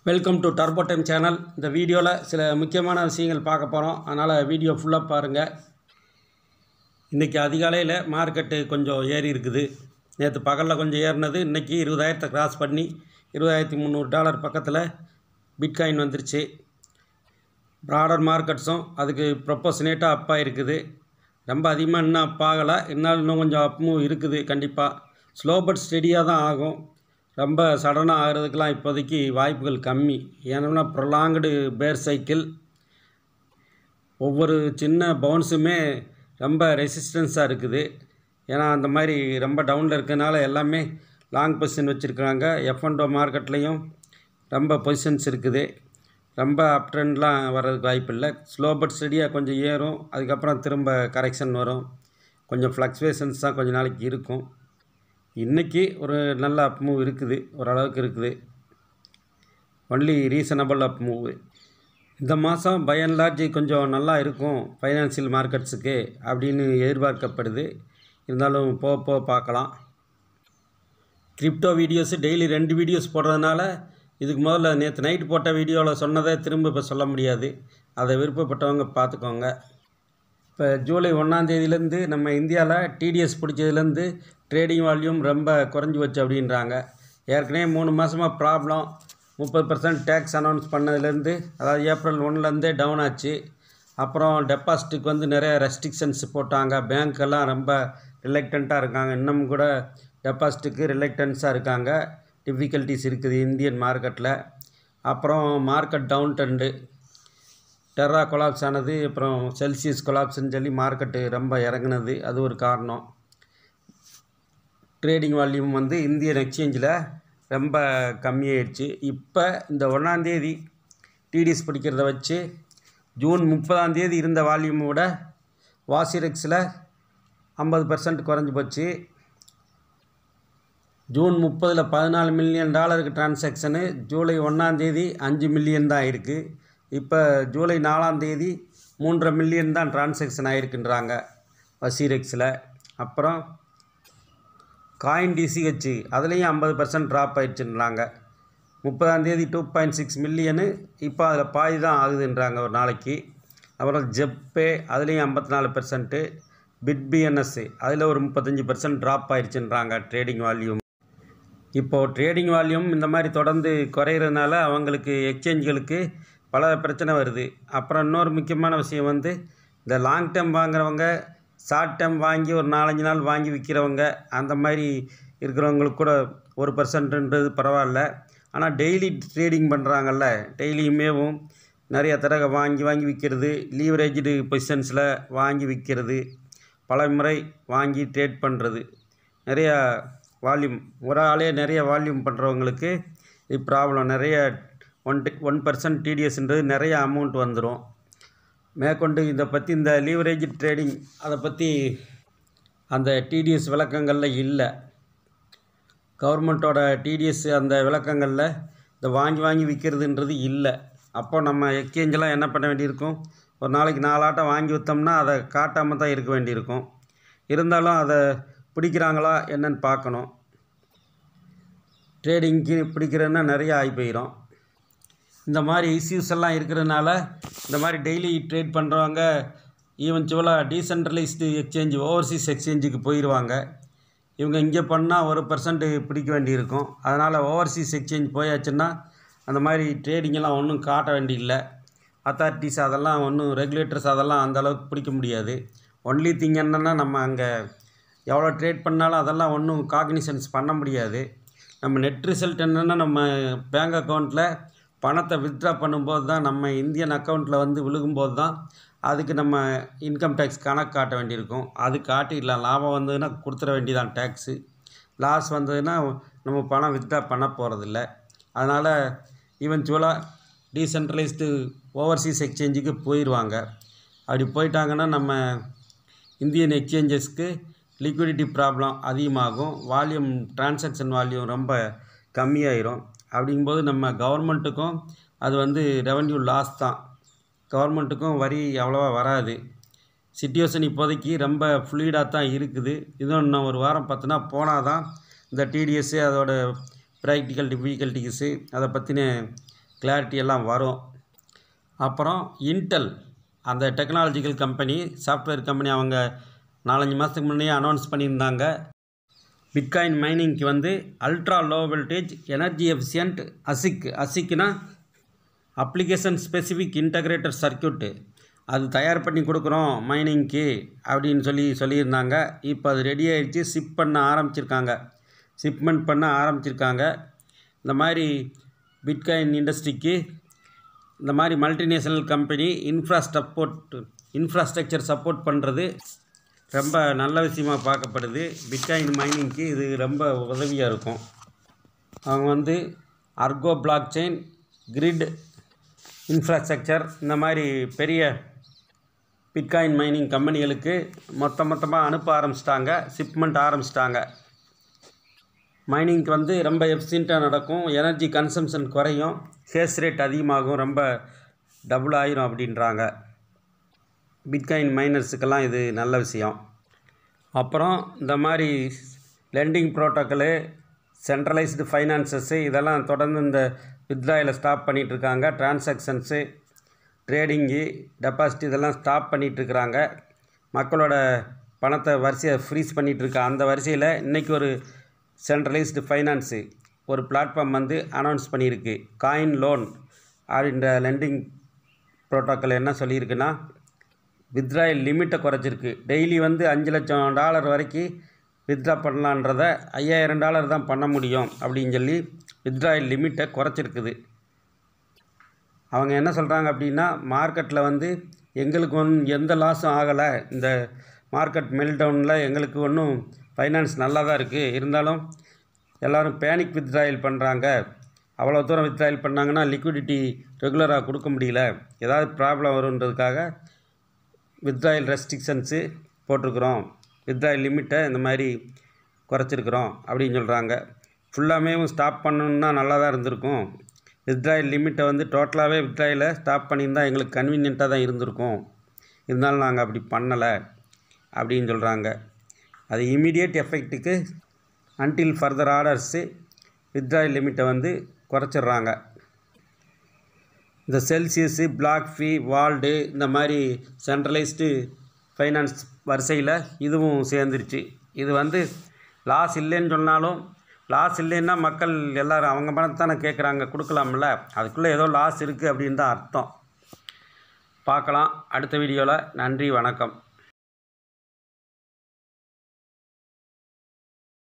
welcome to Turbo Time channel இந்த வீடியோவில் சில முக்கியமான விஷயங்கள் பார்க்க போகிறோம் அதனால் வீடியோ ஃபுல்லாக பாருங்கள் இன்றைக்கி அதிகாலையில் மார்க்கெட்டு கொஞ்சம் ஏறி இருக்குது நேற்று பகலில் கொஞ்சம் ஏறினது இன்றைக்கி இருபதாயிரத்தை கிராஸ் பண்ணி இருபதாயிரத்தி முந்நூறு டாலர் பக்கத்தில் பிட்காயின் வந்துருச்சு ப்ராடர் மார்க்கெட்ஸும் அதுக்கு ப்ரொப்போஷனேட்டாக அப்பாக இருக்குது ரொம்ப அதிகமாக இன்னும் அப் ஆகலை இருந்தாலும் இன்னும் கொஞ்சம் அப்பும் இருக்குது கண்டிப்பாக ஸ்லோ பட் ஸ்டெடியாக தான் ஆகும் ரொம்ப சடனாக ஆகிறதுக்கெலாம் இப்போதைக்கு வாய்ப்புகள் கம்மி ஏன்னா ப்ரொலாங்டு பேர் சைக்கிள் ஒவ்வொரு சின்ன பவுன்ஸுமே ரொம்ப ரெசிஸ்டன்ஸாக இருக்குது ஏன்னா அந்த மாதிரி ரொம்ப டவுனில் இருக்கனால எல்லாமே லாங் பொசிஷன் வச்சுருக்குறாங்க எஃப் அண்ட் மார்க்கெட்லேயும் ரொம்ப பொசிஷன்ஸ் இருக்குது ரொம்ப அப் ட்ரெண்ட்லாம் வர்றதுக்கு வாய்ப்பு இல்லை ஸ்லோ பட் ஸ்டடியாக கொஞ்சம் ஏறும் அதுக்கப்புறம் திரும்ப கரெக்ஷன் வரும் கொஞ்சம் ஃப்ளக்சுவேஷன்ஸ் தான் கொஞ்ச நாளைக்கு இருக்கும் இன்றைக்கி ஒரு நல்ல அப் மூவ் இருக்குது ஓரளவுக்கு இருக்குது ஒன்லி ரீசனபிள் அப் மூவ் இந்த மாதம் பை அண்ட் லார்ஜ் கொஞ்சம் நல்லா இருக்கும் ஃபைனான்சியல் மார்க்கெட்ஸுக்கு அப்படின்னு எதிர்பார்க்கப்படுது இருந்தாலும் போக போக பார்க்கலாம் கிரிப்டோ வீடியோஸு டெய்லி ரெண்டு வீடியோஸ் போடுறதுனால இதுக்கு முதல்ல நேற்று நைட் போட்ட வீடியோவில் சொன்னதை திரும்ப இப்போ சொல்ல முடியாது அதை விருப்பப்பட்டவங்க பார்த்துக்கோங்க இப்போ ஜூலை ஒன்றாந்தேதியிலேருந்து நம்ம இந்தியாவில் டிடிஎஸ் பிடிச்சதுலேருந்து ட்ரேடிங் வால்யூம் ரொம்ப குறைஞ்சி வச்சு அப்படின்றாங்க ஏற்கனவே மூணு மாதமாக ப்ராப்ளம் முப்பது பர்சன்ட் டேக்ஸ் அனௌன்ஸ் பண்ணதுலேருந்து அதாவது ஏப்ரல் ஒன்லேருந்தே டவுன் ஆச்சு அப்புறம் டெபாசிட்டுக்கு வந்து நிறைய ரெஸ்ட்ரிக்ஷன்ஸ் போட்டாங்க பேங்க்கெல்லாம் ரொம்ப ரிலக்டண்ட்டாக இருக்காங்க இன்னும் கூட டெபாசிட்டுக்கு ரிலக்டன்ஸாக இருக்காங்க டிஃபிகல்ட்டிஸ் இருக்குது இந்தியன் மார்க்கெட்டில் அப்புறம் market down trend Terra collapse ஆனது அப்புறம் செல்சியஸ் கொலாப்ஸ்ன்னு சொல்லி மார்க்கெட்டு ரொம்ப இறங்குனது அது ஒரு காரணம் ட்ரேடிங் வால்யூம் வந்து இந்தியன் எக்ஸ்சேஞ்சில் ரொம்ப கம்மியாயிடுச்சு இப்போ இந்த ஒன்றாந்தேதி டிடிஎஸ் பிடிக்கிறத வச்சு ஜூன் முப்பதாந்தேதி இருந்த வால்யூமை விட வாசிரெக்ஸில் ஐம்பது பர்சன்ட் குறைஞ்சி போச்சு ஜூன் முப்பதில் பதினாலு மில்லியன் டாலருக்கு டிரான்சாக்ஷனு ஜூலை ஒன்றாந்தேதி அஞ்சு மில்லியன் தான் இருக்குது இப்போ ஜூலை நாலாந்தேதி மூன்றரை மில்லியன் தான் டிரான்சாக்ஷன் ஆகிருக்குன்றாங்க வசீரெக்ஸில் அப்புறம் காயின் டிசிஹெச் அதுலேயும் ஐம்பது பர்சன்ட் ட்ராப் ஆயிடுச்சுன்றாங்க முப்பதாந்தேதி டூ பாயிண்ட் சிக்ஸ் மில்லியனு இப்போ அதில் பாதி தான் ஆகுதுன்றாங்க ஒரு நாளைக்கு அப்புறம் ஜெப்பே அதுலேயும் ஐம்பத்தி நாலு பெர்சன்ட்டு பிட்பிஎன்எஸ்ஸு அதில் ஒரு முப்பத்தஞ்சு பர்சன்ட் ட்ராப் ஆயிடுச்சுன்றாங்க ட்ரேடிங் வால்யூம் இப்போது ட்ரேடிங் வால்யூம் இந்த மாதிரி தொடர்ந்து குறையிறதுனால அவங்களுக்கு எக்ஸ்சேஞ்சுகளுக்கு பல பிரச்சனை வருது அப்புறம் இன்னொரு முக்கியமான விஷயம் வந்து இந்த லாங் டேர்ம் வாங்குறவங்க ஷார்ட் டேர்ம் வாங்கி ஒரு நாலஞ்சு நாள் வாங்கி விற்கிறவங்க அந்த மாதிரி இருக்கிறவங்களுக்கு கூட ஒரு பர்சன்ட்ன்றது பரவாயில்ல ஆனால் டெய்லி ட்ரேடிங் பண்ணுறாங்கல்ல டெய்லியுமேவும் நிறைய தடவை வாங்கி வாங்கி விற்கிறது லீவரேஜ்டு பொசிஷன்ஸில் வாங்கி விற்கிறது பல முறை வாங்கி ட்ரேட் பண்ணுறது நிறையா வால்யூம் ஒரு ஆளே நிறைய வால்யூம் பண்ணுறவங்களுக்கு இது ப்ராப்ளம் நிறைய ஒன் ஒன் பர்சன்ட் டிடிஎஸ்ன்றது நிறைய அமௌண்ட் வந்துடும் மேற்கொண்டு இதை பற்றி இந்த லீவரேஜ் ட்ரேடிங் அதை பற்றி அந்த டிடிஎஸ் விளக்கங்களில் இல்லை கவர்மெண்ட்டோட டிடிஎஸ் அந்த விளக்கங்களில் இந்த வாங்கி வாங்கி விற்கிறதுன்றது இல்லை அப்போ நம்ம எக்ஸ்சேஞ்செலாம் என்ன பண்ண வேண்டியிருக்கும் ஒரு நாளைக்கு நாலாட்டம் வாங்கி விற்றோம்னா அதை காட்டாமல் தான் இருக்க வேண்டியிருக்கும் இருந்தாலும் அதை பிடிக்கிறாங்களா என்னன்னு பார்க்கணும் ட்ரேடிங்க்கு பிடிக்கிறதுன்னா நிறைய ஆகி போயிடும் இந்த மாதிரி இஷ்யூஸ் எல்லாம் இருக்கிறதுனால இந்த மாதிரி டெய்லி ட்ரேட் பண்ணுறவங்க ஈவென்ச்சுவலாக டீசென்ட்ரலைஸ்டு எக்ஸ்சேஞ்ச் ஓவர்சீஸ் எக்ஸ்சேஞ்சுக்கு போயிடுவாங்க இவங்க இங்கே பண்ணால் ஒரு பர்சன்ட் பிடிக்க வேண்டியிருக்கும் அதனால் ஓவர்சீஸ் எக்ஸ்சேஞ்ச் போயாச்சுன்னா அந்த மாதிரி ட்ரேடிங்கெல்லாம் ஒன்றும் காட்ட வேண்டியில்லை அத்தாரிட்டிஸ் அதெல்லாம் ஒன்றும் ரெகுலேட்டர்ஸ் அதெல்லாம் அந்த அளவுக்கு பிடிக்க முடியாது ஒன்லி திங் என்னென்னா நம்ம அங்கே எவ்வளோ ட்ரேட் பண்ணாலும் அதெல்லாம் ஒன்றும் காக்னிசன்ஸ் பண்ண முடியாது நம்ம நெட் ரிசல்ட் என்னென்னா நம்ம பேங்க் அக்கௌண்ட்டில் பணத்தை வித்ட்ரா பண்ணும்போது தான் நம்ம இந்தியன் அக்கௌண்ட்டில் வந்து விழுகும்போது தான் அதுக்கு நம்ம இன்கம் டேக்ஸ் கணக்கு காட்ட வேண்டியிருக்கும் அது காட்டிடலாம் லாபம் வந்ததுன்னா கொடுத்துட வேண்டியதான் டேக்ஸு லாஸ் வந்ததுன்னா நம்ம பணம் வித்ட்ரா பண்ண போகிறதில்ல அதனால் ஈவென்ச்சுவலாக டீசென்ட்ரலைஸ்டு ஓவர்சீஸ் எக்ஸ்சேஞ்சுக்கு போயிடுவாங்க அப்படி போயிட்டாங்கன்னா நம்ம இந்தியன் எக்ஸ்சேஞ்சஸ்க்கு லிக்விடிட்டி ப்ராப்ளம் அதிகமாகும் வால்யூம் டிரான்சாக்ஷன் வால்யூம் ரொம்ப கம்மியாயிரும் அப்படிங்கும்போது நம்ம கவர்மெண்ட்டுக்கும் அது வந்து ரெவன்யூ லாஸ் தான் கவர்மெண்ட்டுக்கும் வரி அவ்வளோவா வராது சுச்சுவேஷன் இப்போதைக்கு ரொம்ப ஃப்ளூயிடாக தான் இருக்குது இதுவும் இன்னும் ஒரு வாரம் பத்துனா போனால் தான் இந்த டிடிஎஸ்ஸு அதோட ப்ராக்டிக்கல் டிஃபிகல்ட்டிஸு அதை பற்றின கிளாரிட்டி எல்லாம் வரும் அப்புறம் இன்டெல் அந்த டெக்னாலஜிக்கல் கம்பெனி சாஃப்ட்வேர் கம்பெனி அவங்க நாலஞ்சு மாதத்துக்கு முன்னே அனௌன்ஸ் பண்ணியிருந்தாங்க பிட்காயின் மைனிங்க்கு வந்து ultra low voltage energy efficient ASIC அசிக்னா அப்ளிகேஷன் ஸ்பெசிஃபிக் இன்டகிரேட்டர் சர்க்கியூட்டு அது தயார் பண்ணி கொடுக்குறோம் மைனிங்க்கு அப்படின்னு சொல்லி சொல்லியிருந்தாங்க இப்போ அது ரெடி ஆயிடுச்சு ஷிப் பண்ண ஆரம்பிச்சிருக்காங்க ஷிப்மெண்ட் பண்ண ஆரம்பிச்சிருக்காங்க இந்த மாதிரி பிட்காயின் இண்டஸ்ட்ரிக்கு இந்த மாதிரி multinational company infra support infrastructure support பண்ணுறது ரொம்ப நல்ல விஷயமா பார்க்கப்படுது பிட்காயின் மைனிங்க்கு இது ரொம்ப உதவியாக இருக்கும் அவங்க வந்து Argo blockchain grid infrastructure இந்த மாதிரி பெரிய பிட்காயின் மைனிங் கம்பெனிகளுக்கு மொத்த மொத்தமாக அனுப்ப ஆரம்பிச்சிட்டாங்க ஷிப்மெண்ட் ஆரம்பிச்சிட்டாங்க மைனிங்க்கு வந்து ரொம்ப எஃபிஷியண்ட்டாக நடக்கும் எனர்ஜி கன்சம்ஷன் குறையும் ஹேஸ் ரேட் அதிகமாகும் ரொம்ப டபுள் ஆயிரும் அப்படின்றாங்க பிட்காயின் மைனர்ஸுக்கெல்லாம் இது நல்ல விஷயம் அப்புறம் இந்த மாதிரி லெண்டிங் ப்ரோட்டோக்கலு சென்ட்ரலைஸ்டு ஃபைனான்சஸ்ஸு இதெல்லாம் தொடர்ந்து இந்த வித்ராயில் ஸ்டாப் பண்ணிகிட்ருக்காங்க டிரான்சாக்ஷன்ஸு ட்ரேடிங்கு டெபாசிட் இதெல்லாம் ஸ்டாப் பண்ணிகிட்ருக்குறாங்க மக்களோட பணத்தை வரிசையை ஃப்ரீஸ் பண்ணிகிட்ருக்க அந்த வரிசையில் இன்றைக்கி ஒரு சென்ட்ரலைஸ்டு ஃபைனான்ஸு ஒரு பிளாட்ஃபார்ம் வந்து அனௌன்ஸ் பண்ணியிருக்கு காயின் லோன் அப்படின்ற லெண்டிங் ப்ரோட்டோக்கால் என்ன சொல்லியிருக்குன்னா வித்ராயல் லிமிட்டை குறைச்சிருக்கு டெய்லி வந்து அஞ்சு லட்சம் டாலர் வரைக்கும் வித்ரா பண்ணலான்றத ஐயாயிரம் டாலர் தான் பண்ண முடியும் அப்படின்னு சொல்லி வித்ராயல் லிமிட்டை குறைச்சிருக்குது அவங்க என்ன சொல்கிறாங்க அப்படின்னா மார்க்கெட்டில் வந்து எங்களுக்கு ஒன்றும் எந்த லாஸும் ஆகலை இந்த மார்க்கெட் மெல்டவுனில் எங்களுக்கு ஒன்றும் ஃபைனான்ஸ் நல்லா தான் இருக்குது இருந்தாலும் எல்லோரும் பேனிக் வித்ராயல் பண்ணுறாங்க அவ்வளோ தூரம் வித்ராயல் பண்ணாங்கன்னா லிக்விடிட்டி ரெகுலராக கொடுக்க முடியல ஏதாவது ப்ராப்ளம் வருன்றதுக்காக வித்ராயல் ரெஸ்ட்ரிக்ஷன்ஸு போட்டிருக்குறோம் வித்ராயல் லிமிட்டை இந்த மாதிரி குறைச்சிருக்குறோம் அப்படின்னு சொல்கிறாங்க ஃபுல்லாமே ஸ்டாப் பண்ணணுன்னா நல்லா தான் இருந்திருக்கும் வித்ராயல் லிமிட்டை வந்து டோட்டலாகவே வித்ராயில் ஸ்டாப் பண்ணியிருந்தால் எங்களுக்கு கன்வீனியண்ட்டாக தான் இருந்திருக்கும் இருந்தாலும் நாங்கள் அப்படி பண்ணலை அப்படின்னு சொல்கிறாங்க அது இமீடியட் எஃபெக்ட்டுக்கு அன்டில் ஃபர்தர் ஆர்டர்ஸு வித்ராயல் லிமிட்டை வந்து குறைச்சிட்றாங்க இந்த செல்சியஸு பிளாக் ஃபீ வால்டு இந்த மாதிரி சென்ட்ரலைஸ்டு ஃபைனான்ஸ் வரிசையில் இதுவும் சேர்ந்துருச்சு இது வந்து லாஸ் இல்லைன்னு சொன்னாலும் லாஸ் இல்லைன்னா மக்கள் எல்லோரும் அவங்க பணத்தை தானே கேட்குறாங்க கொடுக்கலாம்ல அதுக்குள்ளே ஏதோ லாஸ் இருக்குது அப்படின்னு தான் அர்த்தம் பார்க்கலாம் அடுத்த வீடியோவில் நன்றி வணக்கம்